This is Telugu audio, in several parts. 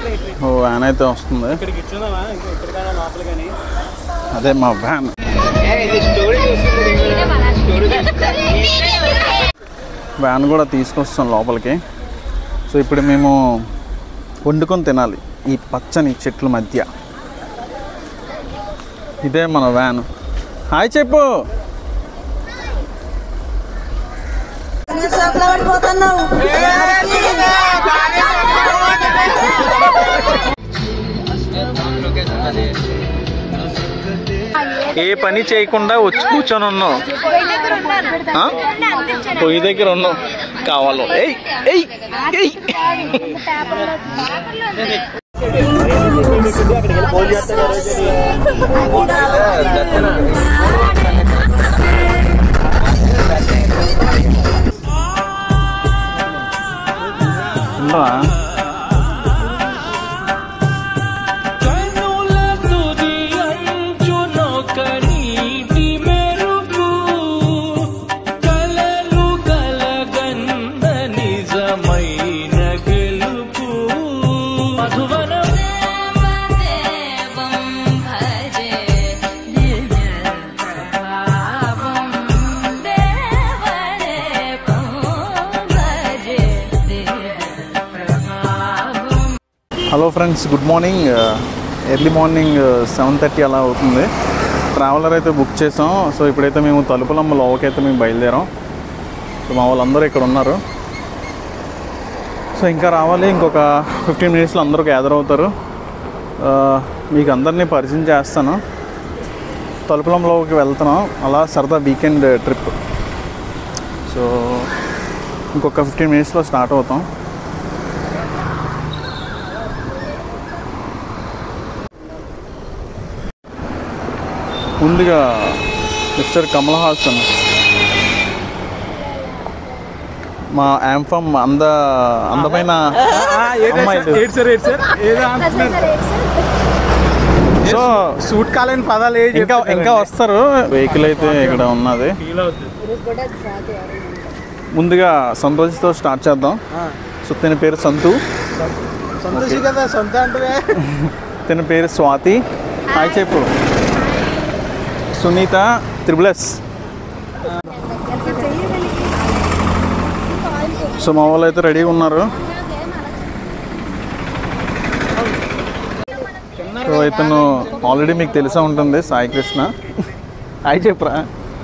ఓ వ్యాన్ అయితే వస్తుంది ఇక్కడికి ఇచ్చుందామా ఇంకా ఇక్కడికైనా లోపల కానీ అదే మా వ్యాన్ వ్యాన్ కూడా తీసుకొస్తాం లోపలికి సో ఇప్పుడు మేము వండుకొని తినాలి ఈ పచ్చని చెట్ల మధ్య ఇదే మన వ్యాన్ హాయ్ చెప్పు ఏ పని చేయకుండా వచ్చి కూర్చొని ఉన్నావు ఆ? పొయ్యి దగ్గర ఉన్నావు కావాలో ఏయ్ ఏయ్ ఏయ్ ఉండవా కనుల తుది అంచునొక నీటి మెరుపు కలలు కలగంద నిజమైన గెలుపు మధువనం దేవం భజే దివ్యప్రభావం దేవదేవం భజే దివ్యప్రభావం hello friends good morning early morning seven thirty అలా అవుతుంది ట్రావెలర్ అయితే బుక్ చేసాం సో ఇప్పుడైతే మేము తలుపులమ్మ లోవకైతే మేము బయలుదేరాం సో మా వాళ్ళందరూ ఇక్కడ ఉన్నారు సో ఇంకా రావాలి ఇంకొక ఫిఫ్టీన్ మినిట్స్లో అందరూ గ్యాదర్ అవుతారు ఆ, మీకు అందరినీ పరిచయం చేస్తాను తలుపులంలోకి వెళ్తున్నాం అలా సరదా వీకెండ్ ట్రిప్ సో ఇంకొక ఫిఫ్టీన్ మినిట్స్లో స్టార్ట్ అవుతాం ముందుగా మిస్టర్ కమల్ హాసన్ మా యాంఫమ్ అంద అందమైన అమ్మాయి ఏడు సార్ ఏడు సార్ ఏదో అంటున్నారు సో సూట్ కాలేని పదాలు ఏ ఇంకా ఇంకా వస్తారు వెహికల్ అయితే ఇక్కడ ఉన్నది ఫీల్ అవుతుంది ముందుగా సంతోష్తో స్టార్ట్ చేద్దాం సో తన పేరు సంతు సంతోషి కదా సొంత అంటే తన పేరు స్వాతి హాయ్ చెప్పు సునీత త్రిబులస్ సో మా వాళ్ళు అయితే రెడీగా ఉన్నారు సో ఇతను ఆల్రెడీ మీకు తెలిసే ఉంటుంది సాయి కృష్ణ హాయ్ చెప్పురా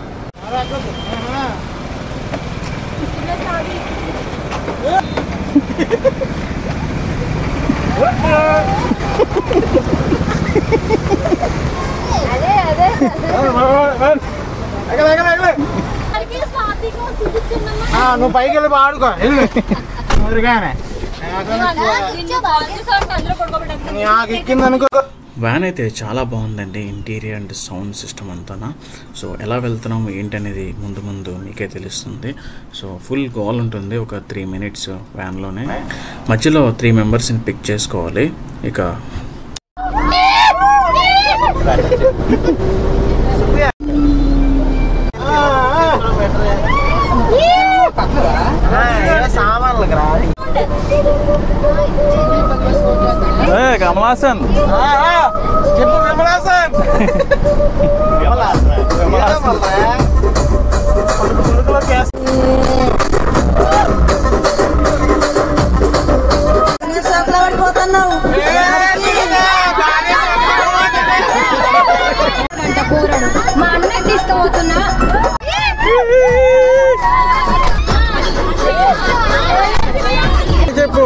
అదే అదే నువ్వు పైకి వెళ్ళి ఆడుకో వెళ్ళు ఊరిగానే నాకు ఎక్కింది అనుకో వ్యాన్ అయితే చాలా బాగుందండి ఇంటీరియర్ అండ్ సౌండ్ సిస్టమ్ అంతా సో ఎలా వెళ్తున్నాం ఏంటనేది ముందు ముందు మీకే తెలుస్తుంది సో ఫుల్ గోల్ ఉంటుంది ఒక త్రీ మినిట్స్ వ్యాన్లోనే మధ్యలో త్రీ మెంబర్స్ని పిక్ చేసుకోవాలి ఇక సామాన్లకు రా కమలాసన్ చెప్పు విమలాసన్ అంట కూరడు మా అన్నకి తీసుకుపోతున్నా చెప్పు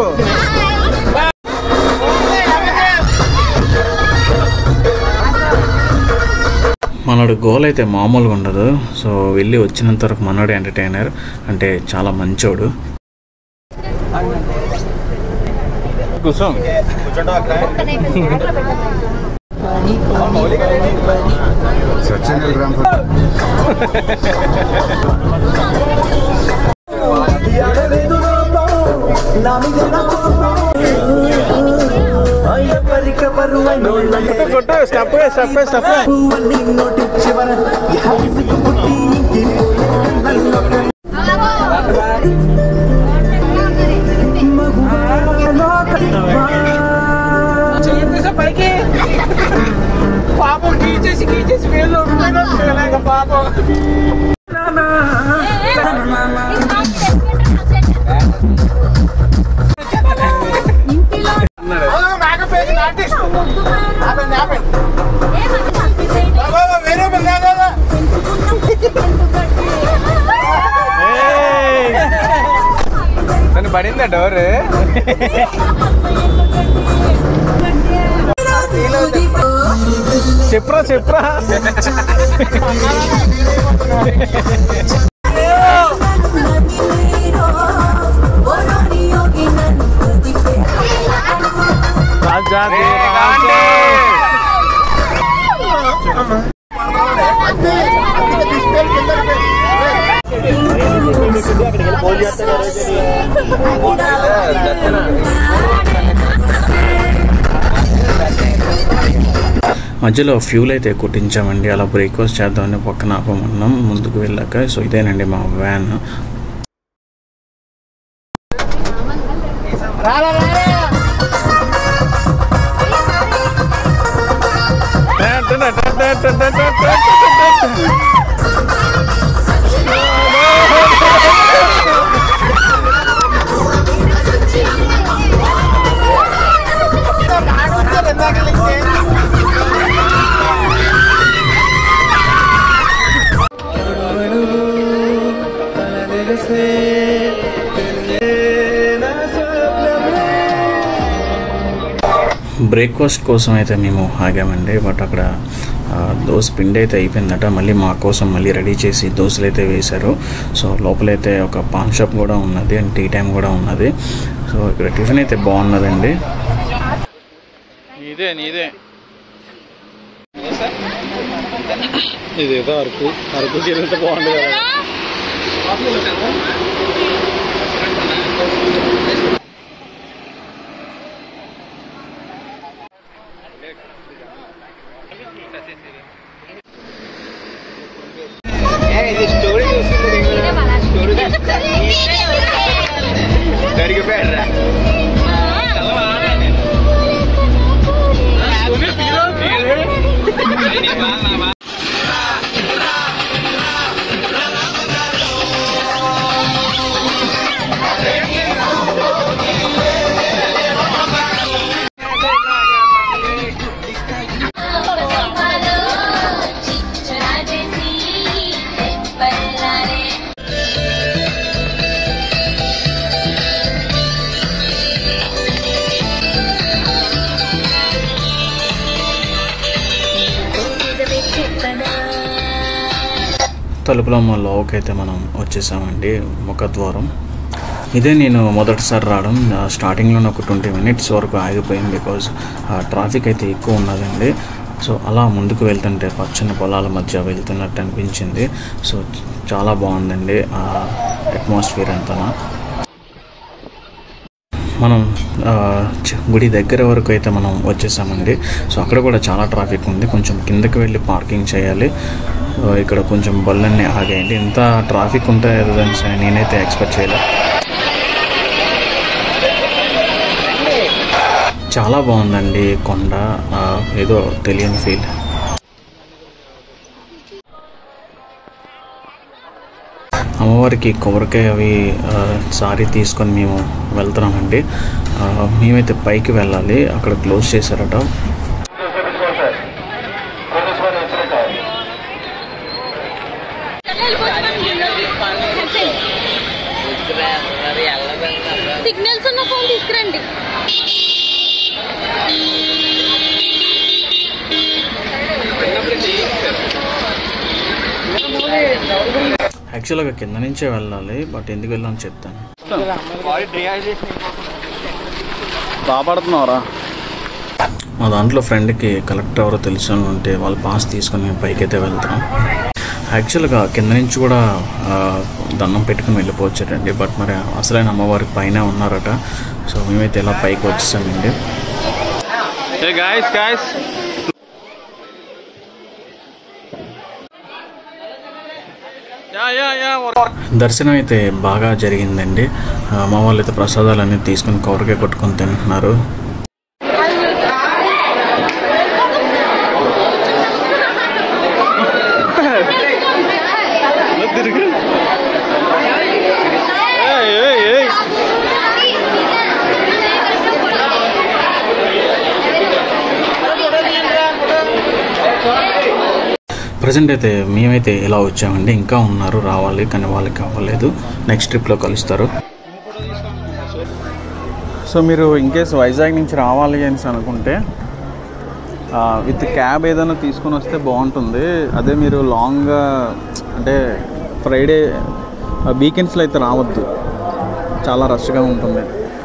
మనోడు గోల్ అయితే మామూలుగా ఉండదు సో వెళ్ళి వచ్చినంత వరకు మనోడు ఎంటర్టైనర్ అంటే చాలా మంచోడు కూర్చో సచిన్ గ్రామ్ కొట్టు స్టెప్ స్టెప్ స్టెప్ గీచేసి వీళ్ళు ఉంటున్నాడు పాపం మేకపోతే ఆర్టిస్ట్ ఆపండి ఆపండి బాబా వేరే పని కాదా తను పడిందా డోర్ చెప్పరా చెప్పరా రాజా మధ్యలో ఫ్యూల్ అయితే కొట్టించామండి అలా బ్రేక్ఫాస్ట్ చేద్దామని పక్కన ఆపమన్నాం ముందుకు వెళ్ళాక సో ఇదేనండి మా వ్యాన్ బ్రేక్ఫాస్ట్ కోసం అయితే మేము ఆగామండి బట్ అక్కడ ఆ, దోశ పిండి అయితే అయిపోయిందట మళ్ళీ మా కోసం మళ్ళీ రెడీ చేసి దోశలు అయితే వేశారు సో లోపలైతే ఒక పాన్ షాప్ కూడా ఉన్నది అండ్ టీ టైం కూడా ఉన్నది సో ఇక్కడ టిఫిన్ అయితే బాగున్నదండి నీదే నీదే ఇదేదో అరకు అరకు చీరంత బాగుంది కదా తలుపులమ్మ లోకి అయితే మనం వచ్చేసామండి ముఖద్వారం ఇదే నేను మొదటిసారి రావడం ఆ, స్టార్టింగ్లోనే ఒక ట్వంటీ మినిట్స్ వరకు ఆగిపోయింది బికాజ్ ట్రాఫిక్ అయితే ఎక్కువ ఉన్నదండి సో అలా ముందుకు వెళ్తుంటే పచ్చని పొలాల మధ్య వెళ్తున్నట్టు అనిపించింది సో చాలా బాగుందండి ఆ అట్మాస్ఫియర్ అంతా మనం ఆ, చ- గుడి దగ్గర వరకు అయితే మనం వచ్చేసామండి సో అక్కడ కూడా చాలా ట్రాఫిక్ ఉంది కొంచెం కిందకి వెళ్ళి పార్కింగ్ చేయాలి ఆ, ఇక్కడ కొంచెం బళ్ళన్నీ ఆగాయండి ఇంత ట్రాఫిక్ ఉంటుందని స- నేనైతే ఎక్స్పెక్ట్ చేయలేదు చాలా బాగుందండి కొండ ఆ, ఏదో తెలియని ఫీల్ అమ్మవారికి కొబ్బరికాయ అవి ఆ, సారీ తీసుకొని మేము వెళ్తున్నామండి ఆ, మేమైతే పైకి వెళ్ళాలి అక్కడ క్లోజ్ చేశారట సిగ్నల్స్ ఉన్న ఫోన్ తీసుకురండి యాక్చువల్గా కింద నుంచే వెళ్ళాలి బట్ ఎందుకు వెళ్ళాలని చెప్తాను బాపడుతున్నావురా మా దాంట్లో ఫ్రెండ్కి కలెక్టర్ ఎవరో తెలిసిన వాళ్ళు ఉంటే వాళ్ళు పాస్ తీసుకొని మేము పైకైతే వెళ్తాం యాక్చువల్గా కింద నుంచి కూడా ఆ, దండం పెట్టుకుని వెళ్ళిపోవచ్చటండి బట్ మరి అసలైన అమ్మవారికి పైన ఉన్నారట సో మేమైతే ఇలా పైకి వచ్చేసామండి గాయస్ గాయస్ దర్శనం అయితే బాగా జరిగిందండి ఆ, మా వాళ్ళు అయితే ప్రసాదాలన్నీ తీసుకుని కొబ్బరికాయ కొట్టుకొని తింటున్నారు తిరుగు ఏయ్, ఏయ్, ఏయ్. ప్రజెంట్ అయితే మేమైతే ఇలా వచ్చామండి ఇంకా ఉన్నారు రావాలి కానీ వాళ్ళకి అవ్వలేదు నెక్స్ట్ ట్రిప్లో కలుస్తారు సో మీరు ఇన్కేస్ వైజాగ్ నుంచి రావాలి అని అనుకుంటే విత్ క్యాబ్ ఏదైనా తీసుకొని వస్తే బాగుంటుంది అదే మీరు లాంగ్గా అంటే ఫ్రైడే వీకెండ్స్లో అయితే రావద్దు చాలా రష్గా ఉంటుంది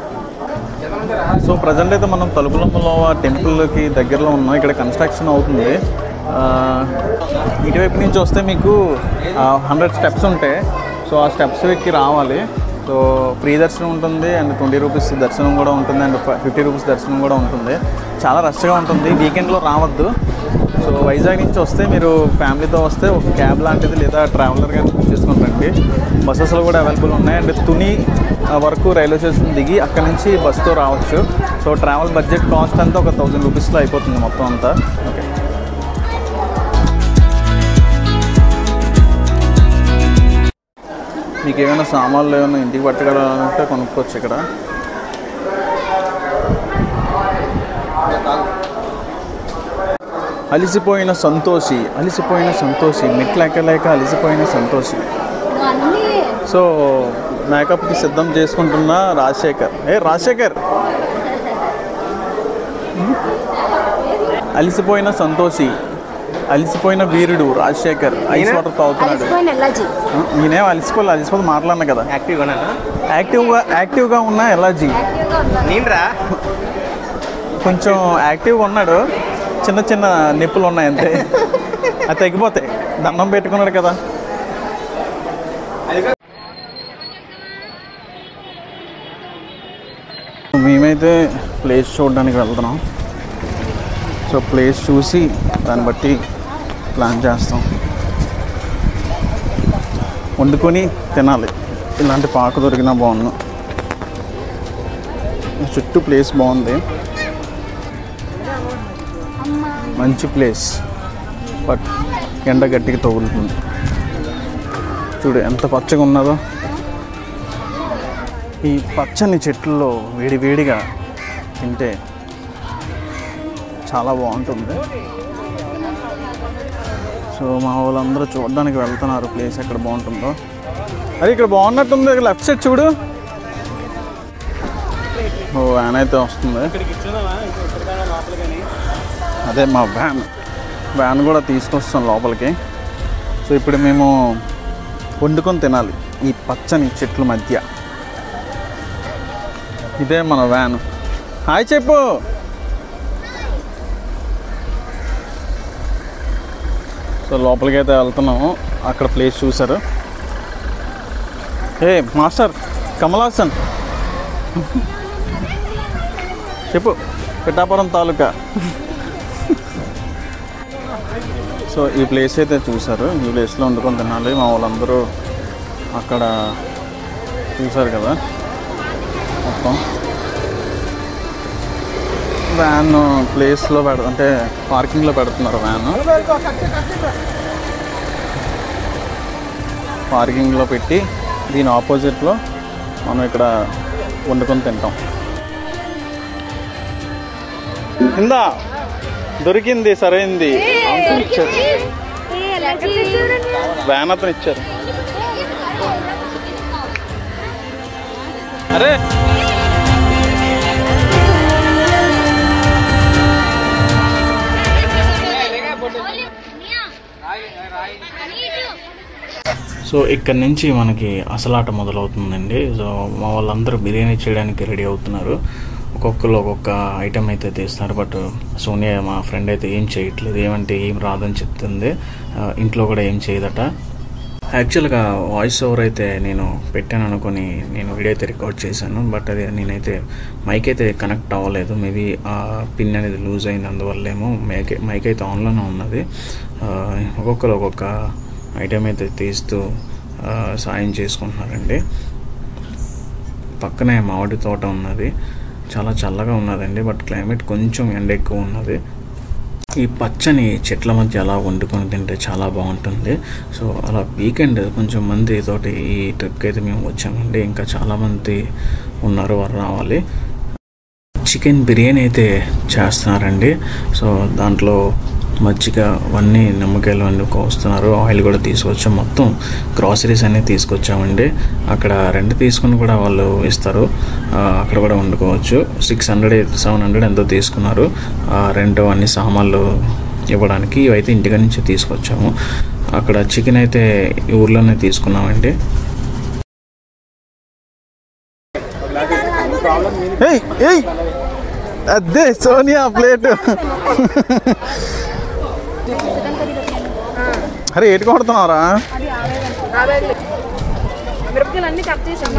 సో ప్రజెంట్ అయితే మనం తలుపులమ్మలో టెంపుల్కి దగ్గరలో ఉన్నాం ఇక్కడ కన్స్ట్రక్షన్ అవుతుంది ఆ, ఇటువైపు నుంచి వస్తే మీకు హండ్రెడ్ స్టెప్స్ ఉంటాయి సో ఆ స్టెప్స్ ఎక్కి రావాలి సో ఫ్రీ దర్శనం ఉంటుంది అండ్ ట్వంటీ రూపీస్ దర్శనం కూడా ఉంటుంది అండ్ ఫిఫ్టీ రూపీస్ దర్శనం కూడా ఉంటుంది చాలా రష్గా ఉంటుంది వీకెండ్లో రావద్దు సో వైజాగ్ నుంచి వస్తే మీరు ఫ్యామిలీతో వస్తే ఒక క్యాబ్ లాంటిది లేదా ట్రావెలర్ కానీ బుక్ చేసుకొని రండి బస్సెస్లో కూడా అవైలబుల్ ఉన్నాయి అండ్ తుని ఆ, వరకు రైల్వే స్టేషన్ దిగి అక్కడ నుంచి బస్తో రావచ్చు సో ట్రావెల్ బడ్జెట్ కాస్ట్ అంతా ఒక థౌజండ్ రూపీస్లో అయిపోతుంది మొత్తం అంతా ఓకే మీకు ఏమైనా సామాన్లు ఏమైనా ఇంటికి పట్టుకెళ్ళాలంటే కొనుక్కోవచ్చు ఇక్కడ అలిసిపోయిన సంతోషి అలిసిపోయిన సంతోషి మెట్లెక్కలేక అలిసిపోయిన సంతోషి సో మేకప్కి సిద్ధం చేసుకుంటున్న రాజశేఖర్ ఏ రాజశేఖర్ అలిసిపోయిన సంతోషి అలిసిపోయిన వీరుడు రాజశేఖర్ ఐస్ వాటర్ తాగుతున్నాడు ఆ, నేనేం అలిసిపోలే అలిసిపోతే మాట్లాడినా కదా యాక్టివ్గా యాక్టివ్గా యాక్టివ్గా ఉన్న ఎలర్జీ నేనరా కొంచెం యాక్టివ్గా ఉన్నాడు చిన్న చిన్న నొప్పులు ఉన్నాయి అంతే అది తగ్గిపోతాయి దండం పెట్టుకున్నాడు కదా మేమైతే ప్లేస్ చూడడానికి వెళ్తున్నాం సో ప్లేస్ చూసి దాన్ని బట్టి ప్లాన్ చేస్తాం వండుకొని తినాలి ఇలాంటి పాక దొరికినా బాగుండు చుట్టూ ప్లేస్ బాగుంది మంచి ప్లేస్ బట్ ఎండ గట్టిగా తగులుతుంది చూడు ఎంత పచ్చగా ఉన్నదో ఈ పచ్చని చెట్లలో వేడి వేడిగా తింటే చాలా బాగుంటుంది సో మా వాళ్ళందరూ చూడడానికి వెళ్తున్నారు ప్లేస్ ఎక్కడ బాగుంటుందో అది ఇక్కడ బాగున్నట్టుంది లెఫ్ట్ సైడ్ చూడు ఓ వ్యాన్ అయితే వస్తుంది అదే మా వ్యాన్ వ్యాన్ కూడా తీసుకొస్తాం లోపలికి సో ఇప్పుడు మేము వండుకొని తినాలి ఈ పచ్చని చెట్ల మధ్య ఇదే మన వ్యాన్ హాయ్ చెప్పు సో లోపలికి అయితే వెళ్తున్నాము అక్కడ ప్లేస్ చూసారు ఏ మాస్టర్ కమల్ హాసన్ చెప్పు పిఠాపురం తాలూకా సో ఈ ప్లేస్ అయితే చూసారు ఈ ప్లేస్లో వండుకొని తినాలి మా వాళ్ళందరూ అక్కడ చూసారు కదా మొత్తం వ్యాన్ ప్లేస్లో పెడ అంటే పార్కింగ్లో పెడుతున్నారు వ్యాన్ పార్కింగ్లో పెట్టి దీని ఆపోజిట్లో మనం ఇక్కడ వండుకొని తింటాం ఇందా దొరికింది సరైంది అంకుల్ ఇచ్చారు వ్యాన్ అతను ఇచ్చారు అరే సో ఇక్కడ నుంచి మనకి అసలాట మొదలవుతుందండి సో మా వాళ్ళందరూ బిర్యానీ చేయడానికి రెడీ అవుతున్నారు ఒక్కొక్కరు ఒక్కొక్క ఐటెం అయితే తీస్తున్నారు బట్ సోనియా మా ఫ్రెండ్ అయితే ఏం చేయట్లేదు ఏమంటే ఏం రాదని చెప్తుంది ఆ, ఇంట్లో కూడా ఏం చేయదట యాక్చువల్గా వాయిస్ ఓవర్ అయితే నేను పెట్టాను అనుకొని నేను వీడియో అయితే రికార్డ్ చేశాను బట్ అది నేనైతే మైక్ అయితే కనెక్ట్ అవ్వలేదు మేబీ ఆ పిన్ అనేది లూజ్ అయింది అందువల్లేమో మైక్ మైక్ అయితే ఆన్లోనే ఉన్నది ఆ, ఒక్కొక్కరు ఒక్కొక్క ఐటెం అయితే తీస్తూ ఆ, సాయం చేసుకుంటున్నారండి పక్కనే మామిడి తోట ఉన్నది చాలా చల్లగా ఉన్నదండి బట్ క్లైమేట్ కొంచెం ఎండ ఎక్కువ ఉన్నది ఈ పచ్చని చెట్ల మధ్య అలా వండుకొని తింటే చాలా బాగుంటుంది సో అలా వీకెండ్ కొంచెం మంది తోటి ఈ ట్రిప్కి అయితే మేము వచ్చామండి ఇంకా చాలామంది ఉన్నారు వారు రావాలి చికెన్ బిర్యానీ అయితే చేస్తున్నారండి సో దాంట్లో మజ్జిగ అవన్నీ నిమ్మకాయలు అన్నీ కోస్తున్నారు ఆయిల్ కూడా తీసుకొచ్చాం మొత్తం గ్రాసరీస్ అన్నీ తీసుకొచ్చామండి అక్కడ రెంట్ తీసుకుని కూడా వాళ్ళు ఇస్తారు ఆ, అక్కడ కూడా వండుకోవచ్చు సిక్స్ హండ్రెడ్ సెవెన్ హండ్రెడ్ ఎంతో తీసుకున్నారు రెంట్ అన్ని సామాన్లు ఇవ్వడానికి ఇవైతే ఇంటికి నుంచి తీసుకొచ్చాము అక్కడ చికెన్ అయితే ఈ ఊర్లోనే తీసుకున్నామండి ఏయ్ ఏయ్ అదే సోనియా ప్లేట్ అరే ఏటు కొడుతున్నావురా మిరపకాయలు అన్ని కట్ చేసాం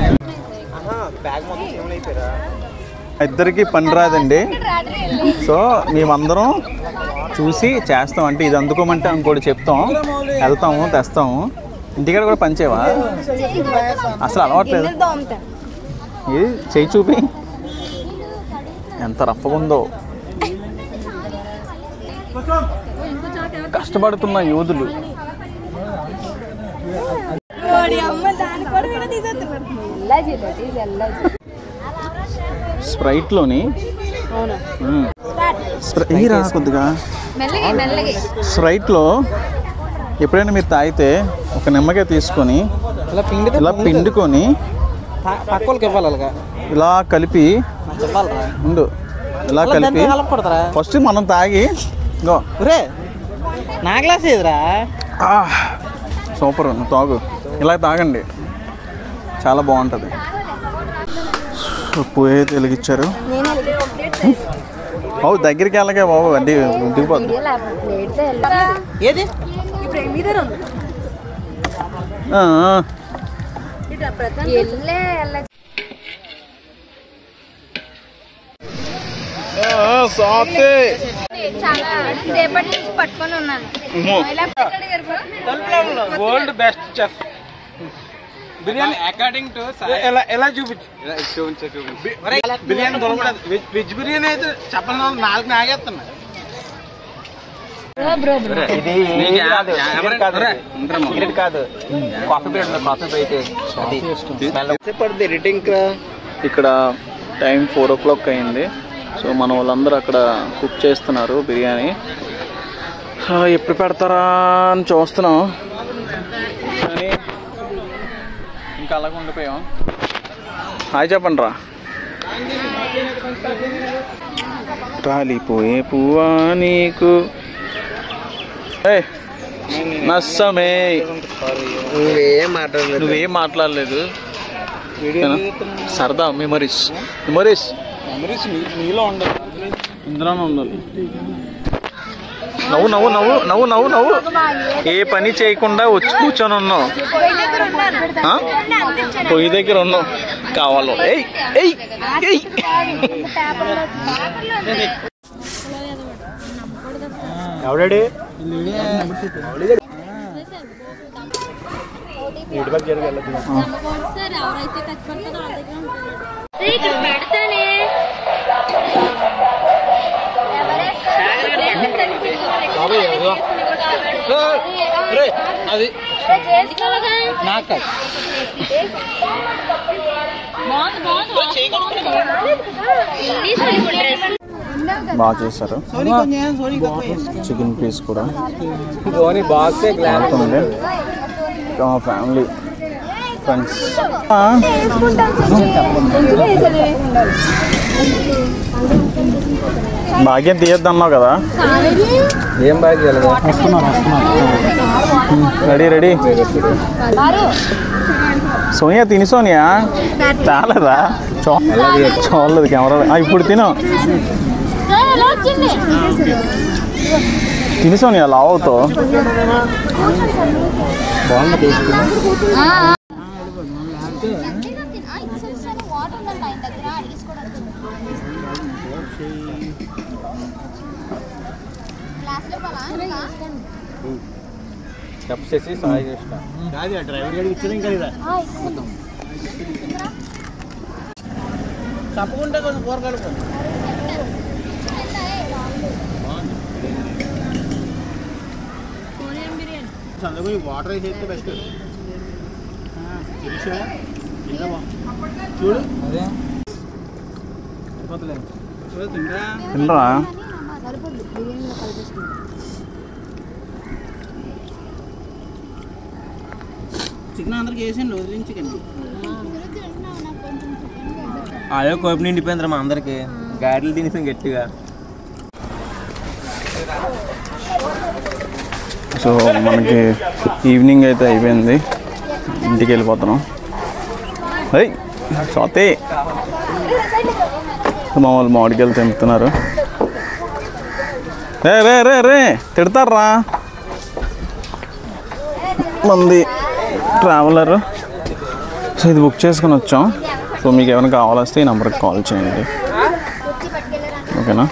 ఇద్దరికి పని రాదండి సో మేమందరం చూసి చేస్తాం అంటే ఇది అందుకోమంటే ఇంకోటి చెప్తాం వెళ్తాము తెస్తాము ఇంటికాడ కూడా పనిచేవా అసలు అలవాట్లేదు ఇది చేయి చూపి ఎంత రఫ్గా ఉందో కష్టపడుతున్న యోధులు స్ప్రైట్లోని మ్మ్. స్ప్రై- ఏయ్ రా కొద్దిగా మెల్లగే మెల్లగే స్ప్రైట్లో ఎప్పుడైనా మీరు తాగితే ఒక నిమ్మకాయ తీసుకొని ఇలా పిండి ఇలా పిండుకొని పక్క వాళ్ళకి ఇవ్వాలి అలాగా ఇలా కలిపి చెప్పాలరా ఉండు ఇలా కలిపి కలపకూడదురా ఫస్ట్ మనం తాగి గో ఒరే నా గ్లాస్ ఏదిరా సూపర్ నువ్వు తాగు ఇలా తాగండి చాలా బాగుంటుంది ఉప్పు అయితే వెలిగించారు బాబు దగ్గరికి వెళ్ళకే బాబు అడ్డి దిగిపోద్ది ఏది ఇప్పుడు మీ దగ్గర ఉంది ఆ, ఆ. ఎల్లే ఎల్ల ఆ, సాఫ్టే. చాలా సేపటి నుంచి పట్టుకొని ఉన్నాను ఉమ్మో. ఇలా అడిగారు bro? Gold best chef biryani according to ఎలా ఎలా చూపించు బిర్యానీ దొరకలేదు వెజ్ వెజ్ బిర్యానీ అయితే చెప్పాలి నాలుగు నాగేస్తున్నా ఇక్కడ టైం ఫోర్ ఓ క్లాక్ అయింది సో మన వాళ్ళందరూ అక్కడ కుక్ చేస్తున్నారు బిర్యానీ ఆ, ఎప్పుడు పెడతారా అని చూస్తున్నాం కానీ ఇంకా అలాగ ఉండిపోయాం హాయ్ చెప్పండి రా రాలిపోయే పువ్వా నీకు ఏయ్, నష్టమే నువ్వేం మాట్లాడలేదు నువ్వేం మాట్లాడలేదు ఓకేనా? సరదా మెమరీస్ మెమరీస్ నీలో ఉండదు ఇందులోనే ఉండాలి నవ్వు నవ్వు నవ్వు నవ్వు నవ్వు నవ్వు ఏ పని చేయకుండా వచ్చి కూర్చొని ఉన్నావు ఆ? పొయ్యి దగ్గర ఉన్నావు కావాలో ఏయ్ ఏయ్ ఏయ్ ఎవడాడు సార్ ఎవరైతే కష్టపడతారో వాళ్ళ దగ్గర ఉంటారు. ఏయ్, ఇక్కడ పెడతానే అది చేసుకోవాలిగా. నాకు బాగుంది, బాగుంది, బాగుంది. తీసుకోండి ఇప్పుడు డ్రెస్. బాగా చేశారు చికెన్ పీస్ కూడా ధోని బాక్సే గ్లాస్ బాగుంది మా ఫ్యామిలీ ఫ్రెండ్స్ భాగ్యం తీయొద్దన్నావు కదా ఏం బాగా చేయాలి రెడీ రెడీ సోనియా తిని సోనియా చాలదా చూ చూడలేదు కెమెరా ఆ, ఇప్పుడు తిను సార్, ఎలా వచ్చింది తిని సోనియా లావ్ అవుతావు చెప్పేసి సాయి చేసిన డ్రైవర్ గారికి ఇచ్చిన ఇంకా లేదా తప్పకుండా కొంచెం కూర కలుపు వాటర్ వేసి అయితే బెస్ట్ చూడు అదే చూడు తింటా తినరా సరిపోద్ది బిర్యానీలో కలిపేసుకుంటాం చికెన్ అందరికి వేసండి వదిలించి చికెన్ అదే కోపి నిండిపోయిందిరా మా అందరికి గారెలు తినేసాం గట్టిగా సో మనకి ఈవినింగ్ అయితే అయిపోయింది ఇంటికి వెళ్ళిపోతున్నాం అయ్ చోతే మా వాళ్ళు మామిడికాయలు తెంపుతున్నారు రే రే రే రే తిడతారా మంది ట్రావెలర్ సో ఇది బుక్ చేసుకుని వచ్చాం సో మీకు ఏమైనా కావాలొస్తే ఈ నెంబర్కి కాల్ చేయండి ఓకేనా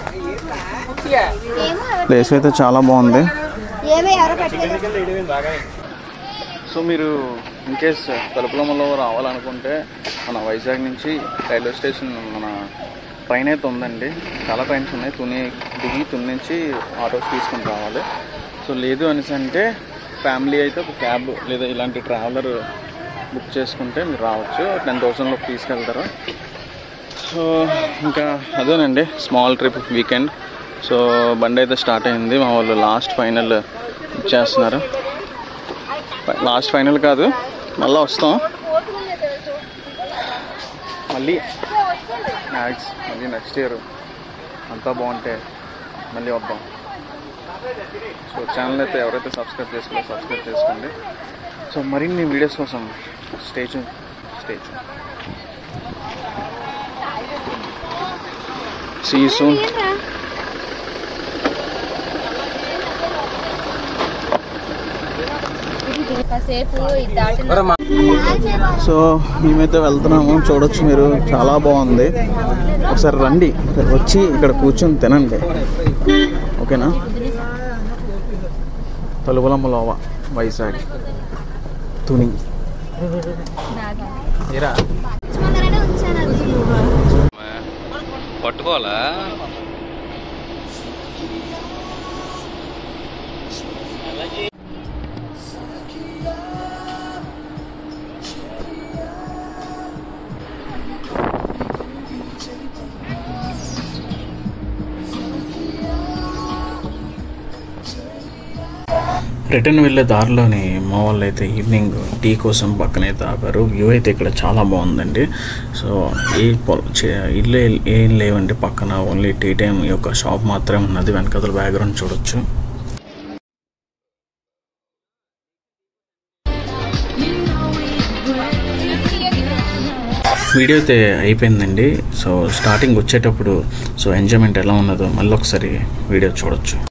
ప్లేస్ అయితే చాలా బాగుంది ఏమో ఎవరో పెట్టలేదు సో మీరు ఇన్కేస్ తలుపులమ్మలో రావాలనుకుంటే మన వైజాగ్ నుంచి రైల్వే స్టేషన్ మన ట్రైన్ అయితే ఉందండి చాలా ట్రైన్స్ ఉన్నాయి తుని దిగి తుని నుంచి ఆటోస్ తీసుకొని రావాలి సో లేదు అనేసి అంటే ఫ్యామిలీ అయితే ఒక క్యాబ్ లేదా ఇలాంటి ట్రావెలర్ బుక్ చేసుకుంటే మీరు రావచ్చు టెన్ థౌసండ్లోకి తీసుకెళ్తారు సో ఇంకా అదేనండి స్మాల్ ట్రిప్ వీకెండ్ సో బండి అయితే స్టార్ట్ అయింది మా వాళ్ళు లాస్ట్ ఫైనల్ చేస్తున్నారు లాస్ట్ ఫైనల్ కాదు మళ్ళీ వస్తాం మళ్ళీ మ్యాక్స్ మళ్ళీ నెక్స్ట్ ఇయర్ అంతా బాగుంటే మళ్ళీ వద్దాం సో ఛానల్ అయితే ఎవరైతే సబ్స్క్రైబ్ చేసుకోలో సబ్స్క్రైబ్ చేసుకోండి సో మరిన్ని వీడియోస్ కోసం స్టేజ్ స్టేజ్ సీ సూన్ కాసేపు ఇది దాటిన సో మేమైతే వెళ్తున్నాము చూడొచ్చు మీరు చాలా బాగుంది ఒకసారి రండి వచ్చి ఇక్కడ కూర్చొని తినండి ఓకేనా తలుపులమ్మ లోవ వైజాగ్ తుని ఏరా ముందరనే ఉంచాను అది పట్టుకోవాలా రిటర్న్ వెళ్ళే దారిలోని మా వాళ్ళు అయితే ఈవినింగ్ టీ కోసం పక్కనైతే ఆపారు వ్యూ అయితే ఇక్కడ చాలా బాగుందండి సో ఏ పొల చే- ఇల్లు ఏ- ఏం లేవండి పక్కన ఓన్లీ టీ టైం యొక్క షాప్ మాత్రమే ఉన్నది వెనకతల బ్యాక్గ్రౌండ్ చూడొచ్చు వీడియో అయితే అయిపోయిందండి సో స్టార్టింగ్ వచ్చేటప్పుడు సో ఎంజాయ్మెంట్ ఎలా ఉన్నదో మళ్ళీ ఒకసారి వీడియో చూడొచ్చు